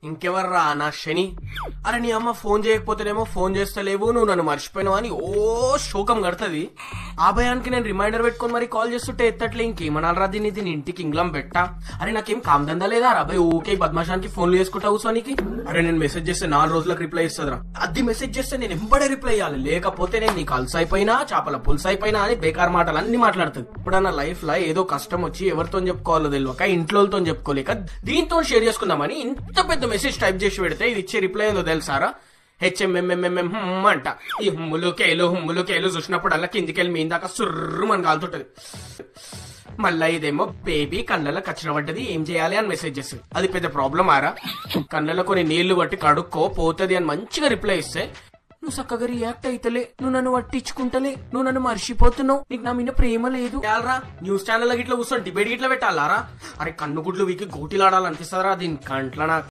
ఇంకెవర్రా నా శని అరే నీ అమ్మ ఫోన్ చేయకపోతేనేమో ఫోన్ చేస్తలేవు నువ్వు నన్ను మర్చిపోయినావు అని ఓ శోకం కడుతుంది ఆ భయానికి నేను రిమైండర్ పెట్టుకొని మరి కాల్ చేస్తుంటే ఎత్తట్లే ఇంకేమనాలరా దీన్ని దీని ఇంటికి ఇంగ్లం పెట్టా అరే నాకేం కామదందా లేదా రాబాయ్ ఓకే బద్మాషానికి ఫోన్లు చేసుకుంటా కూర్చోనికి అరే నేను మెసేజ్ చేస్తే నాలుగు రోజులకు రిప్లై ఇస్తుందిరా అది మెసేజ్ చేస్తే నేను ఎంబడే రిప్లై ఇవ్వాలి లేకపోతే నేను నీకు అల్స్ అయిపోయినా చేపల పులుసు అయిపోయినా అని బేకార్ మాటలు అన్ని మాట్లాడుతుంది ఇప్పుడు నా లైఫ్ లో ఏదో కష్టం వచ్చి ఎవరితో చెప్పుకోవాలో తెలియక ఇంట్లోతో చెప్పుకోలేక దీంతో షేర్ చేసుకుందామని ఇంత పెద్ద మెసేజ్ టైప్ చేసి పెడితే ఇది ఇచ్చే రిప్లై ఏందో తెలుసారా హెచ్ఎంఎంఎంఎంఎం హమ్ అంట ఈ హుమ్ములు కేలు హుమ్ములు కేలు చూసినప్పుడు అలా కిందికెళ్ళి మీ దాకా సుర్రు మన కాలుతుంటది మళ్ళా ఇదేమో బేబీ కళ్ళలో కచ్చిన పడ్డది ఏం చేయాలి అని మెసేజ్ చేస్తుంది అది పెద్ద ప్రాబ్లం ఆరా కళ్ళలో కొన్ని నీళ్లు కొట్టి కడుక్కో పోతది అని మంచిగా రిప్లై ఇస్తే నువ్వు చక్కగా రియాక్ట్ అయితలే నువ్వు నన్ను పట్టించుకుంటలే నువ్వు నన్ను మర్చిపోతున్నావు నీకు నా మీద ప్రేమ లేదు చాలరా న్యూస్ ఛానల్ ఇట్లా కూర్చొని డిబేట్ ఇట్లా పెట్టాలారా అరే కన్ను గుడ్లు వీకి గోటిలాడాలనిపిస్తుందిరా దీని కంట్ల నాకు